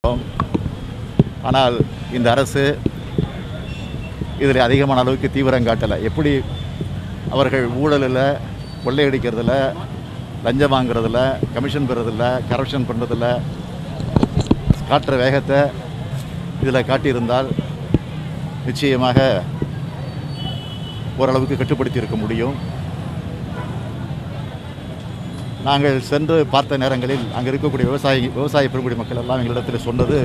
ஆனால் இந்த அரசு இதில் அதிகமான அளவுக்கு தீவிரம் காட்டலை எப்படி அவர்கள் ஊழலில் கொள்ளையடிக்கிறதுல லஞ்சம் வாங்குறதுல கமிஷன் பெறதில்ல கரப்ஷன் பண்ணுறதில்ல காட்டுற வேகத்தை இதில் காட்டியிருந்தால் நிச்சயமாக ஓரளவுக்கு கட்டுப்படுத்தி இருக்க முடியும் நாங்கள் சென்று பார்த்த நேரங்களில் அங்கே இருக்கக்கூடிய விவசாயி விவசாய பெருங்குடி மக்கள் எல்லாம் எங்களிடத்தில் சொன்னது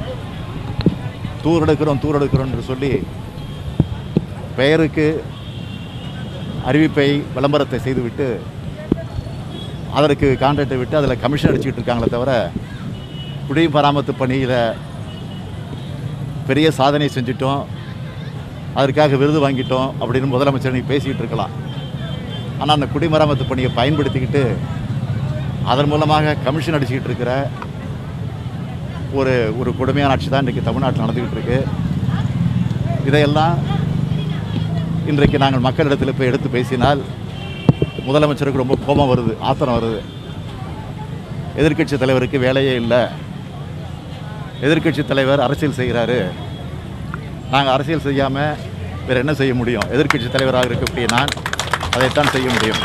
தூர் எடுக்கிறோம் தூர் எடுக்கிறோம் என்று சொல்லி பெயருக்கு அறிவிப்பை விளம்பரத்தை செய்துவிட்டு அதற்கு கான்ட்ராக்டை விட்டு அதில் கமிஷன் அடிச்சுக்கிட்டு இருக்காங்களே தவிர குடி பராமத்து பணியில் பெரிய சாதனை செஞ்சிட்டோம் அதற்காக விருது வாங்கிட்டோம் அப்படின்னு முதலமைச்சர் நீ பேசிக்கிட்டு இருக்கலாம் ஆனால் அந்த குடிமராமத்து பணியை பயன்படுத்திக்கிட்டு அதன் மூலமாக கமிஷன் அடிச்சுக்கிட்டு இருக்கிற ஒரு ஒரு கொடுமையான ஆட்சி தான் இன்றைக்கி தமிழ்நாட்டில் நடந்துக்கிட்டு இருக்கு இதையெல்லாம் இன்றைக்கு நாங்கள் மக்களிடத்தில் போய் எடுத்து பேசினால் முதலமைச்சருக்கு ரொம்ப கோபம் வருது ஆத்திரம் வருது எதிர்க்கட்சி தலைவருக்கு வேலையே இல்லை எதிர்க்கட்சி தலைவர் அரசியல் செய்கிறாரு நாங்கள் அரசியல் செய்யாமல் வேறு என்ன செய்ய முடியும் எதிர்க்கட்சி தலைவராக இருக்கக்கூடிய நான் அதைத்தான் செய்ய முடியும்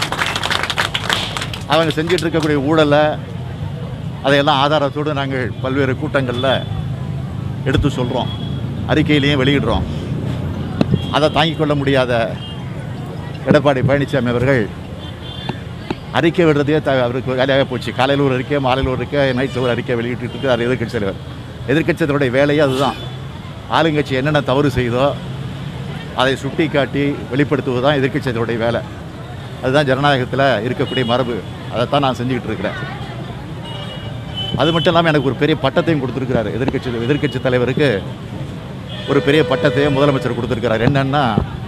அவங்க செஞ்சிட்டு இருக்கக்கூடிய ஊழலை அதையெல்லாம் ஆதாரத்தோடு நாங்கள் பல்வேறு கூட்டங்களில் எடுத்து சொல்கிறோம் அறிக்கையிலையும் வெளியிடுறோம் அதை தாங்கிக் கொள்ள முடியாத எடப்பாடி பழனிசாமி அவர்கள் அறிக்கை விடுறதே த அவருக்கு வேலையாக போச்சு காலையில் ஒரு அறிக்கை மாலையில் ஒரு அறிக்கை நைட்டில் ஒரு அறிக்கை வெளியிட்டு இருக்கார் எதிர்க்கட்சி தலைவர் எதிர்க்கட்சி தலைவருடைய வேலையே அதுதான் ஆளுங்கட்சி என்னென்ன தவறு செய்தோ அதை சுட்டி காட்டி வெளிப்படுத்துவது தான் எதிர்க்கட்சி தலைவருடைய வேலை அதுதான் ஜனநாயகத்தில் இருக்கக்கூடிய மரபு அதைத்தான் நான் செஞ்சுக்கிட்டு இருக்கிறேன் அது மட்டும் இல்லாமல் எனக்கு ஒரு பெரிய பட்டத்தையும் கொடுத்துருக்கிறாரு எதிர்க்கட்சி எதிர்க்கட்சி தலைவருக்கு ஒரு பெரிய பட்டத்தையும் முதலமைச்சர் கொடுத்துருக்கிறார் என்னன்னா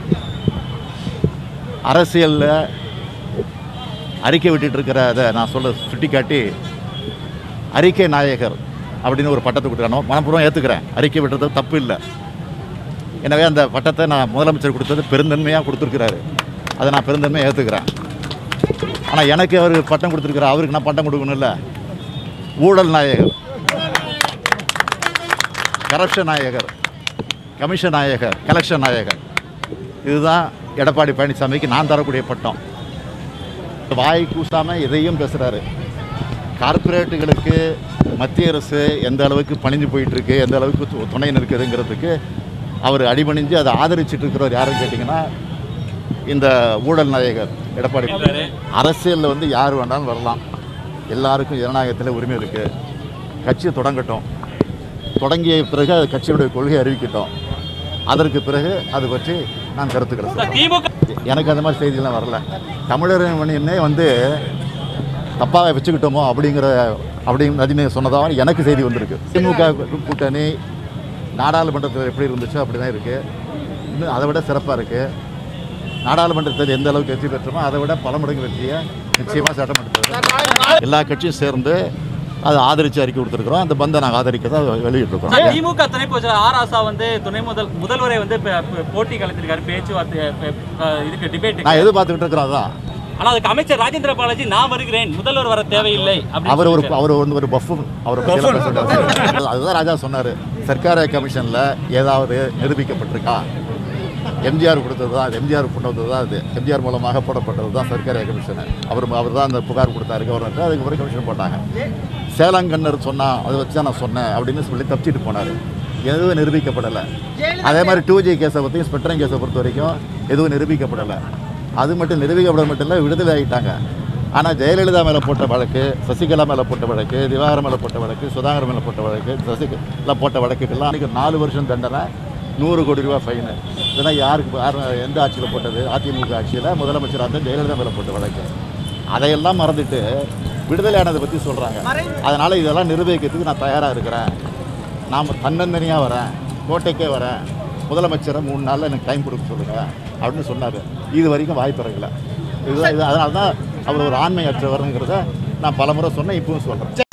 அரசியலில் அறிக்கை விட்டுட்டு இருக்கிற அதை நான் சொல்ல சுட்டிக்காட்டி அறிக்கை நாயகர் அப்படின்னு ஒரு பட்டத்தை கொடுத்துருக்கானோ மனப்பூர்வம் ஏற்றுக்கிறேன் அறிக்கை விட்டுறது தப்பு இல்லை எனவே அந்த பட்டத்தை நான் முதலமைச்சர் கொடுத்தது பெருந்தன்மையாக கொடுத்துருக்கிறாரு அதை நான் பெருந்தன்மையாக ஏற்றுக்கிறேன் ஆனால் எனக்கு அவர் பட்டம் கொடுத்துருக்குறாரு அவருக்கு நான் பட்டம் கொடுக்கணும்ல ஊழல் நாயகர் கரப்ஷன் நாயகர் கமிஷன் நாயகர் கலெக்ஷன் நாயகர் இதுதான் எடப்பாடி பழனிசாமிக்கு நான் தரக்கூடிய பட்டம் வாய் கூசாமல் எதையும் பேசுகிறாரு கார்ப்பரேட்டுகளுக்கு மத்திய அரசு எந்த அளவுக்கு பணிஞ்சு போயிட்டு இருக்கு எந்த அளவுக்கு து- துணை நிற்குதுங்கிறதுக்கு அவர் அடிபணிஞ்சு அதை ஆதரிச்சிட்டு இருக்கிறவர் யாருன்னு கேட்டிங்கன்னா இந்த ஊழல் நாயகர் எடப்பாடி அரசியலில் வந்து யார் வேணாலும் வரலாம் எல்லாருக்கும் ஜனநாயகத்தில் உரிமை இருக்குது கட்சி தொடங்கட்டும் தொடங்கிய பிறகு அது கட்சியுடைய கொள்கை அறிவிக்கட்டும் அதற்கு பிறகு அது பற்றி நான் கருத்துக்கிறேன் சொல்றேன். திமுக எனக்கு அந்த மாதிரி செய்தியெல்லாம் வரல தமிழர் மணியனே வந்து தப்பாக வச்சுக்கிட்டோமோ அப்படிங்கிற அப்படின்னு ரஜினி சொன்னதாக எனக்கு செய்தி வந்திருக்கு திமுக கூட்டணி நாடாளுமன்றத்தில் எப்படி இருந்துச்சோ அப்படி தான் இருக்குது இன்னும் அதை விட சிறப்பாக இருக்குது நாடாளுமன்றத்தில் எந்த அளவுக்கு வெற்றி பெற்றோமோ அதை விட பல மடங்கு வெற்றியை நிச்சயமாக சட்டமன்றத்தில் எல்லா கட்சியும் சேர்ந்து அதை ஆதரித்து அறிக்கை கொடுத்துருக்குறோம் அந்த பந்தை நாங்கள் ஆதரிக்கிறத வெளியிட்டிருக்கிறோம் சார், திமுக துணை பொதுச்செயலர் ஆர் ஆசா வந்து துணை முதல் முதல்வரை வந்து ப- ப- போட்டி கலத்திருக்காரு பேச்சுவார்த்தை ப- ப- இதுக்கு டிபேட் நான் எதிர்பார்த்துக்கிட்டு இருக்கிறோம் அதான் ஆனா அதுக்கு அமைச்சர் ராஜேந்திர பாலாஜி நான் வருகிறேன் முதல்வர் வர தேவையில்லை அப்படின்னு அவர் ஒரு சொல்லிட்டாரு. அவர் வந்து ஒரு பஃபும் அவரை பத்தி எல்லாம் பேச கூடாது. அதுதான் ராஜா சொன்னார் சர்க்கார கமிஷனில் ஏதாவது நிரூபிக்கப்பட்டிருக்கா எம்ஜிஆர் கொடுத்தது தான் எம்ஜிஆர் கொண்டு வந்தது தான் அது எம்ஜிஆர் மூலமாக போடப்பட்டது தான் சர்க்கார கமிஷன் அவர் அவர் தான் அந்த புகார் கொடுத்தாரு கவர்னர் அதுக்கு பிறகு கமிஷன் போட்டாங்க சேலங்கண்ணர் சொன்னா அதை வச்சு தான் நான் சொன்னேன் அப்படின்னு சொல்லி தப்பிச்சிட்டு போனார் எதுவும் நிரூபிக்கப்படலை அதே மாதிரி டூ ஜி கேஸை பற்றியும் ஸ்பெக்ட்ரம் கேஸை பொறுத்த வரைக்கும் எதுவும் நிரூபிக்கப்படலை அது மட்டும் நிரூபிக்கப்பட மட்டும் இல்லை விடுதலை ஆகிட்டாங்க ஆனால் ஜெயலலிதா மேலே போட்ட வழக்கு சசிகலா மேலே போட்ட வழக்கு திவாகரன் மேலே போட்ட வழக்கு சுதாகர் மேலே போட்ட வழக்கு சசிகலா போட்ட வழக்குக்கெல்லாம் அன்றைக்கி நாலு வருஷம் தண்டனை நூறு கோடி ரூபா ஃபைனு இதெல்லாம் யாருக்கு யார் எந்த ஆட்சியில் போட்டது அதிமுக ஆட்சியில் முதலமைச்சராக இருந்த ஜெயலலிதா மேலே போட்ட வழக்கு அதையெல்லாம் மறந்துட்டு விடுதலை ஆனதை பற்றி சொல்கிறாங்க அதனால் இதெல்லாம் நிரூபிக்கிறதுக்கு நான் தயாராக இருக்கிறேன் நாம் தன்னந்தனியாக வரேன் கோட்டைக்கே வரேன் முதலமைச்சரை மூணு நாளில் எனக்கு டைம் கொடுக்க சொல்லுங்கள் அப்படின்னு சொன்னார் இது வரைக்கும் வாய்ப்பு இறங்கல இதுதான் இது அதனால தான் அவர் ஒரு ஆண்மையற்றவருங்கிறத நான் பலமுறை சொன்னேன் இப்பவும் சொல்கிறேன்